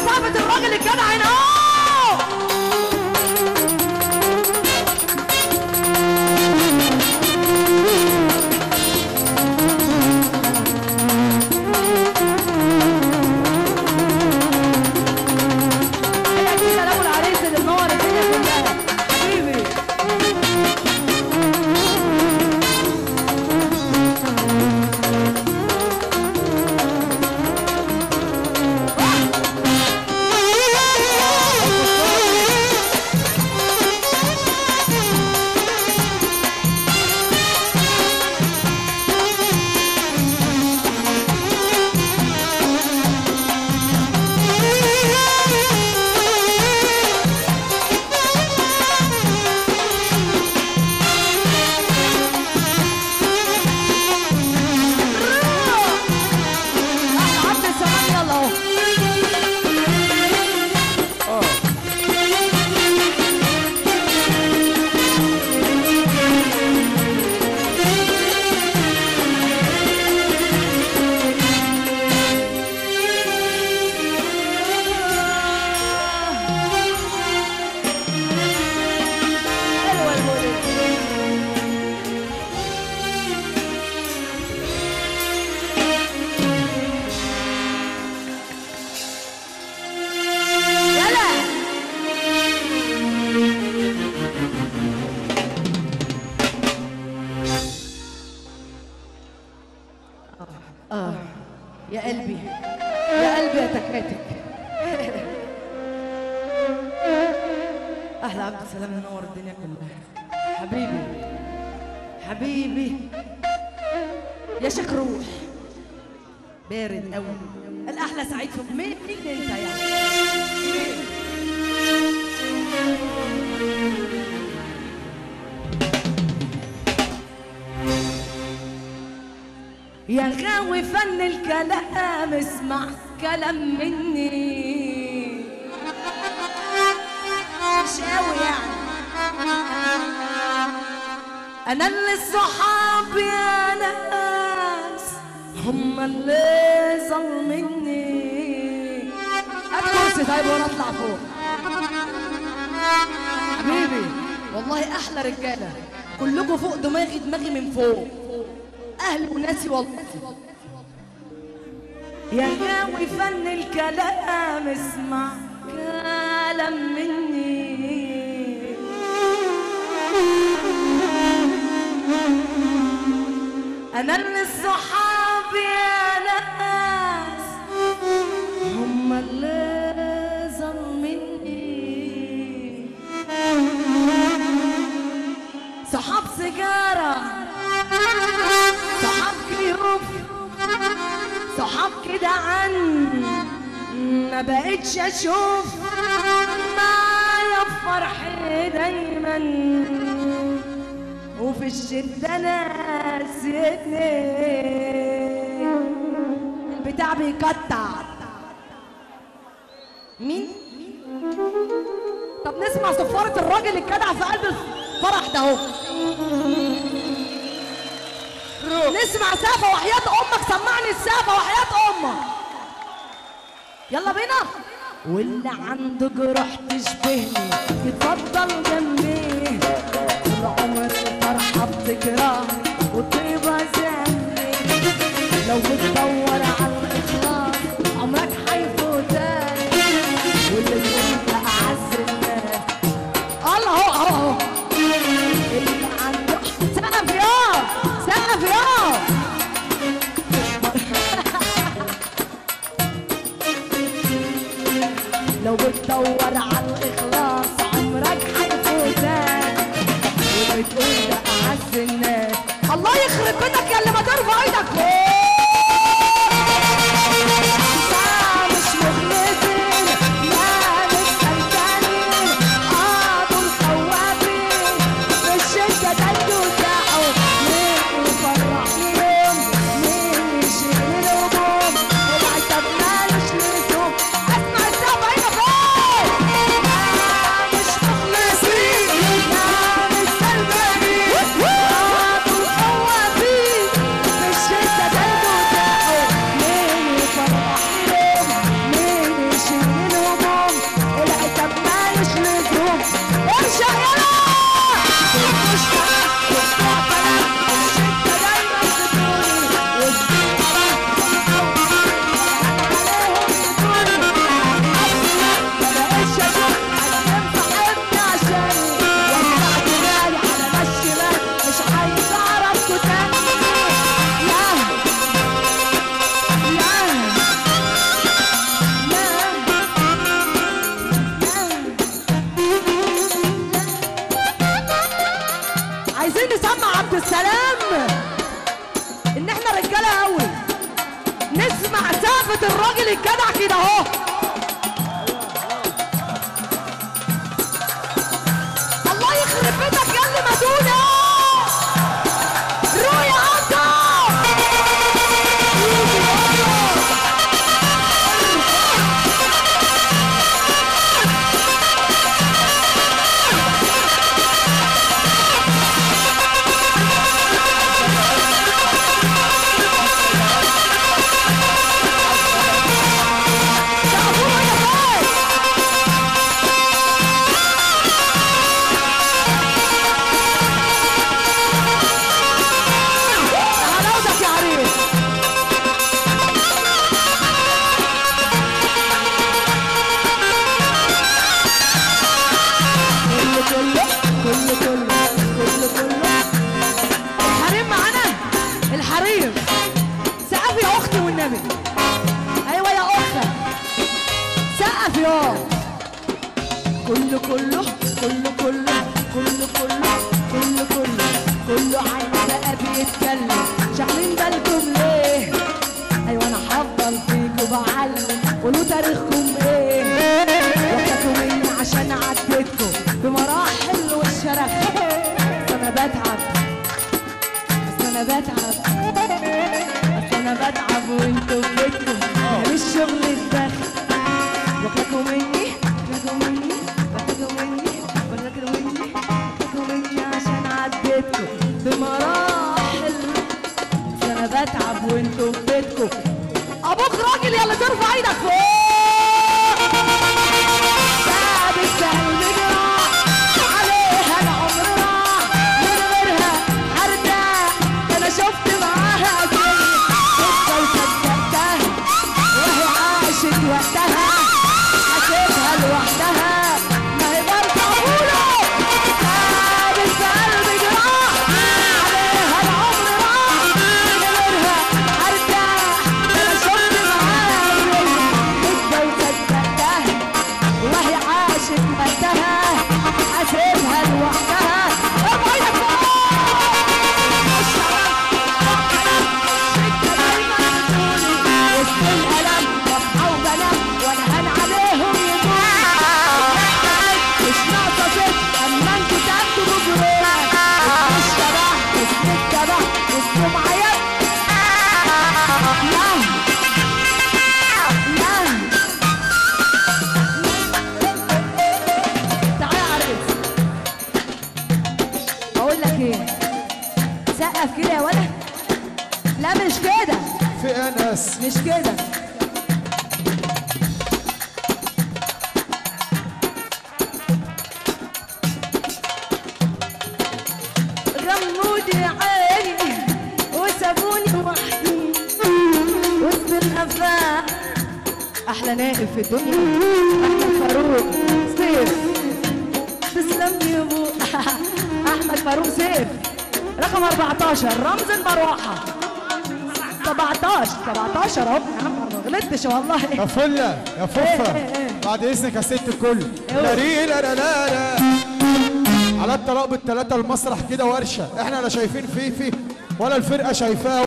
سقفة الراجل الجدع هنا أهو. هي دي سلام العريس اللي منور الدنيا كلها حبيبي عبد السلام يلا اهو حلوة المولد يلا آه يا قلبي يا قلبي يا تكاتك أهلا عبد السلام منور الدنيا كلها حبيبي حبيبي يا شيخ روح بارد قوي الأحلى سعيد في مين مين أنت يعني يا غاوي فن الكلام اسمع كلام مني مش قوي يعني انا اللي الصحاب يا ناس هم اللي ظلمني هات كرسي طيب وانا اطلع فوق حبيبي والله احلى رجاله كلكم فوق دماغي دماغي من فوق اهلي وناسي والله يا غاوي فن الكلام اسمع كلام مني انا اللي الصحاب يا ناس هم اللي ظلمني صحاب سيجاره صحاب كيوف صحاب كده عن ما بقتش اشوف معايا بفرحي دايما وفي الشدة ناسيتني البتاع بيقطع مين؟ طب نسمع صفارة الراجل الجدع في قلب الفرح ده اهو نسمع سقفة وحياة أمك سمعني السقفة وحياة أمك يلا بينا واللي عنده جروح تشبهني يتفضل جنبي طول عمر الفرحة بتكرهني والطيبة زني لو بتدور على الإخلاص عمرك هيفوتك واللي انت أعز الناس الله اهو اهو اهو اللي عنده سقف يا سقف يا لو بتدور على الإخلاص عمرك هيفوتك وبتقول ده أعز الناس الله يخرب بيتك يا اللي ما ترفع ايدك فوق لا مش مخلصين لا مش سلكانين اه دول خوابين مش انت تاكلوا وتاعوا مين يفرحنيهم مين يشيل الهموم وبعد طب مالوش لزوم اسمع السقف هنا فين سقفة الراجل الجدع كده اهو الله يخرب بيتك يا اللي مدونة روح يا عطا تعبوا يا فايز حلاوتك يا عريس كله كله كله كله كله كله الحريم معانا الحريم سقف يا اختي والنبي ايوه يا اختي سقف يا كله كله كله كله كله كله كله كله كله عين بقى بيتكلم شاغلين بالكم ليه ايوه انا هفضل فيكم بعلم قولوا تاريخكم ايه وقتكم مني عشان عديتكم بمراحل والشرف بس انا بتعب بس انا بتعب بس انا بتعب وانتوا في بيتكم انا مش شغل الدخل وكلكم مني وكلكم مني وكلكم مني وكلكم مني وكلكم مني عشان عديتكم بمراحل بس انا بتعب وانتوا في بيتكم ابوك راجل يلا ترفع ايدك فوق تعب السهل بجراح عليها العمر راح من غيرها هرتاح انا شفت معاها زي قصه وصدقتها وهي عاشت وقتها حسيتها لوحدها ما هي برضه أقوله تعب السهل بجراح عليها العمر راح من غيرها هرتاح انا شفت معاها زي قصه وصدقتها وهي عاشت وقتها حسيبها لوحدها ارفع ايدك فوق وسط الألم صفحة وبنام وانا هان عليهم يموت مش ناقصة ست اما انتوا تاخدوا بجروح مش شبه اسم التبع اسمه معايا لا لا تعالى يا عريس اقول لك ايه سقف كده يا ولد لا مش كده في انس مش كده غمودي عيني وسابوني وحدي وسط الافاق احلى نائب في الدنيا احمد فاروق سيف تسلم لي يا ابو احمد فاروق سيف رقم 14 رمز المروحه 17 17 اهو يا عم ما غلطتش والله يا فله يا إيه، فوفه إيه، إيه. بعد اذنك يا ست الكل أوه. لا ري لا لا لا لا على الطلاق بالثلاثه المسرح كده ورشه احنا لا شايفين فيه فيه ولا الفرقه شايفاه